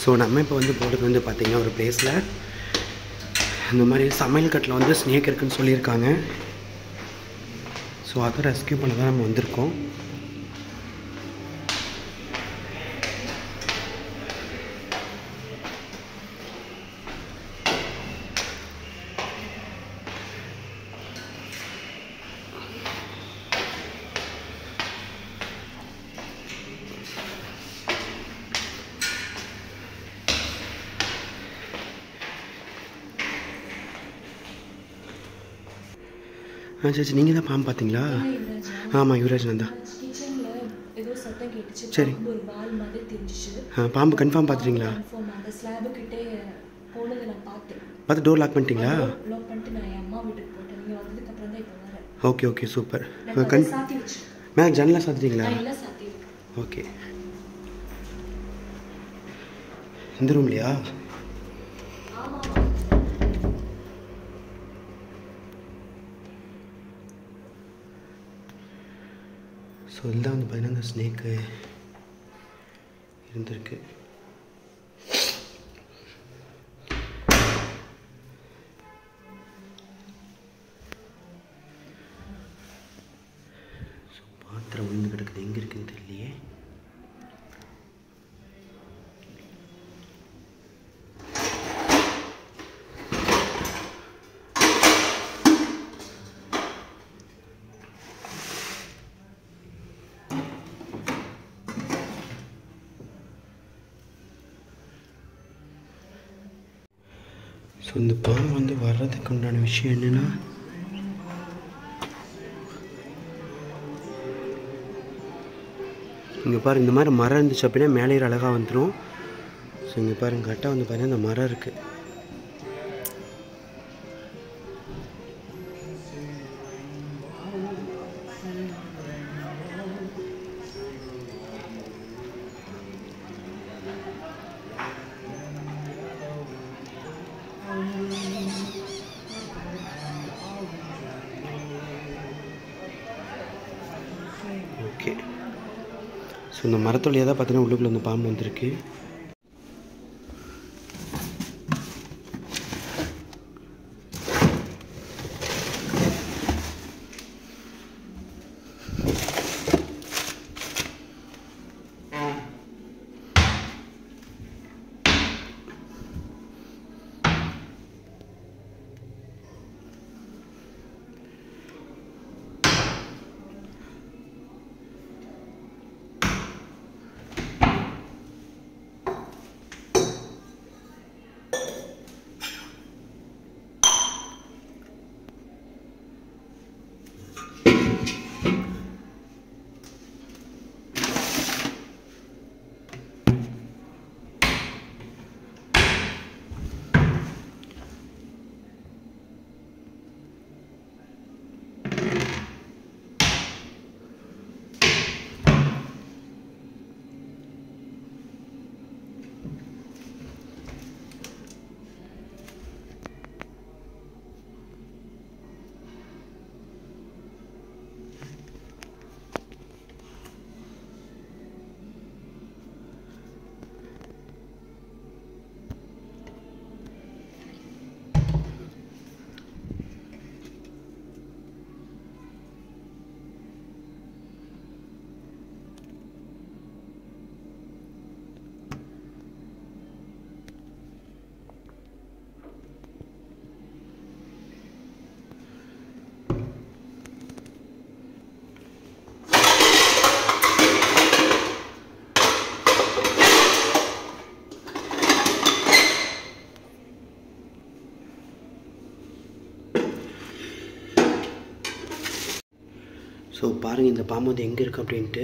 So நம்ம இப்போ வந்து போகிறது வந்து பார்த்திங்கன்னா ஒரு பிளேஸில் இந்த மாதிரி சமையல் கட்டில் வந்து ஸ்னேக் இருக்குன்னு சொல்லியிருக்காங்க ஸோ அதை ரெஸ்கியூ பண்ண தான் நம்ம வந்திருக்கோம் ஆ சரி சரி நீங்கள் தான் பாம்பு பார்த்தீங்களா ஆமாம் யுவராஜ் நான் தான் கிச்சன்ல ஏதோ சத்தம் கேட்டுச்சு சரி. பாம்பு ஒரு பால் மாதிரி தெரிஞ்சிச்சு ஆ பாம்பு கன்ஃபார்ம் பார்த்துட்டீங்களா கன்ஃபார்ம் அந்த ஸ்லாபு கிட்டே போனதை நான் பார்த்தேன் பார்த்து டோர் லாக் பண்ணிட்டீங்களா லாக் பண்ணிட்டு நான் என் அம்மா வீட்டுக்கு போட்டேன் நீங்க வந்ததுக்கு அப்புறம் தான் இப்போ வரேன் ஓகே ஓகே சூப்பர் நான் கதை கண் சாத்தி வச்சிருக்கேன் மேலே ஜன்னலாக சாத்திட்டீங்களா நான் எல்லாம் சாத்தி இருக்கேன் ஓகே இந்த ரூம்லையா ஸோ இதுதான் வந்து பார்த்தீங்கன்னா இந்த ஸ்னேக்கு இருந்திருக்கு ஸோ பாத்திரம் விழுந்து கிடக்குது எங்கே இருக்குன்னு தெரியலையே ஸோ இந்த பாம்பு வந்து வர்றதுக்கு உண்டான விஷயம் என்னென்னா இங்கே பாரு இந்த மாதிரி மரம் இருந்துச்சு அப்படின்னா மேலே ஏற அழகாக வந்துடும் ஸோ இங்கே பாருங்க கரெக்டாக வந்து பார்த்தீங்கன்னா இந்த மரம் இருக்குது ஓகே ஸோ இந்த மரத்தொழியாக தான் பார்த்தீங்கன்னா உள்ளுக்குள்ள இந்த பாம்பு வந்திருக்கு ஸோ பாருங்கள் இந்த பாம்பு வந்து எங்கே இருக்குது அப்படின்ட்டு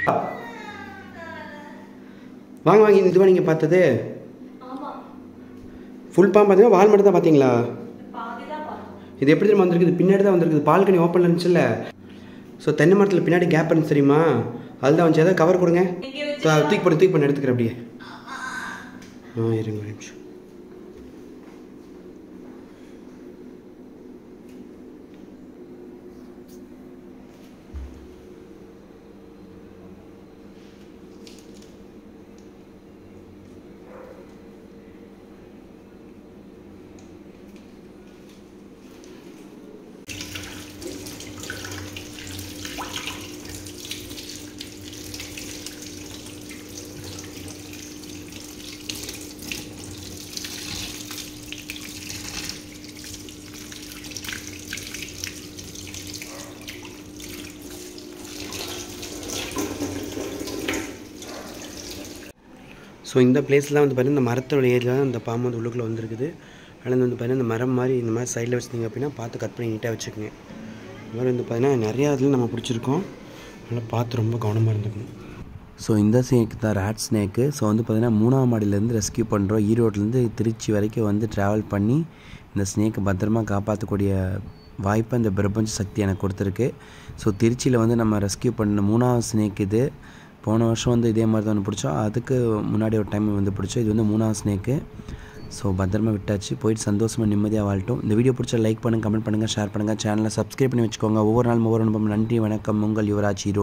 வாங்க வாங்க இதுவா நீங்கள் பார்த்தது ஆமா ஃபுல் பாம்பு பார்த்தீங்கன்னா வால் மட்டும் தான் பார்த்தீங்களா பாதி தான் பார்த்தோம் இது எப்படி தெரியுமா வந்திருக்குது பின்னாடி தான் வந்திருக்குது பால்கனி ஓப்பனில் இருந்துச்சுல்ல ஸோ தென்னை மரத்தில் பின்னாடி கேப் இருந்துச்சு தெரியுமா அதுதான் வந்துச்சு ஏதாவது கவர் கொடுங்க இங்க வச்சு தூ- தூக்கி போட்டு தூக்கி பண்ணி எடுத்துக்கிறேன் அப்படியே ஆ இருங்க ஒரு நிமிஷம் ஸோ இந்த பிளேஸில் வந்து பார்த்தீங்கன்னா இந்த மரத்தோட ஏரியா தான் இந்த பாம்பு வந்து உள்ளுக்குள்ளே வந்திருக்குது அதில் வந்து பார்த்தீங்கன்னா இந்த மரம் மாதிரி இந்த மாதிரி சைடில் வச்சுருந்தீங்க அப்படின்னா பார்த்து கட் பண்ணி நீட்டாக வச்சுக்கோங்க இந்த மாதிரி வந்து பார்த்தீங்கன்னா நிறையா இதில் நம்ம பிடிச்சிருக்கோம் அதனால் பார்த்து ரொம்ப கவனமாக இருந்துக்கணும் ஸோ இந்த ஸ்னேக் தான் ரேட் ஸ்னேக்கு ஸோ வந்து பார்த்திங்கன்னா மூணாம் மாடியிலேருந்து ரெஸ்கியூ பண்ணுறோம் ஈரோட்லேருந்து திருச்சி வரைக்கும் வந்து ட்ராவல் பண்ணி இந்த ஸ்னேக்கை பத்திரமா காப்பாற்றக்கூடிய வாய்ப்பை இந்த பிரபஞ்ச சக்தி எனக்கு கொடுத்துருக்கு ஸோ திருச்சியில் வந்து நம்ம ரெஸ்கியூ பண்ண மூணாவது ஸ்னேக் இது போன வருஷம் வந்து இதே மாதிரி தான் ஒன்று பிடிச்சோம் அதுக்கு முன்னாடி ஒரு டைம் வந்து பிடிச்சோம் இது வந்து மூணாவது ஸ்னேக்கு ஸோ பத்திரமா விட்டாச்சு போயிட்டு சந்தோஷமாக நிம்மதியாக வாழ்ட்டோம் இந்த வீடியோ பிடிச்சா லைக் பண்ணுங்கள் கமெண்ட் பண்ணுங்கள் ஷேர் பண்ணுங்கள் சேனலை சப்ஸ்கிரைப் பண்ணி வச்சுக்கோங்க ஒவ்வொரு நாளும் ஒவ்வொரு அனுபவம் நன்றி வணக்கம் உங்கள் யுவராஜ் ஹீரோ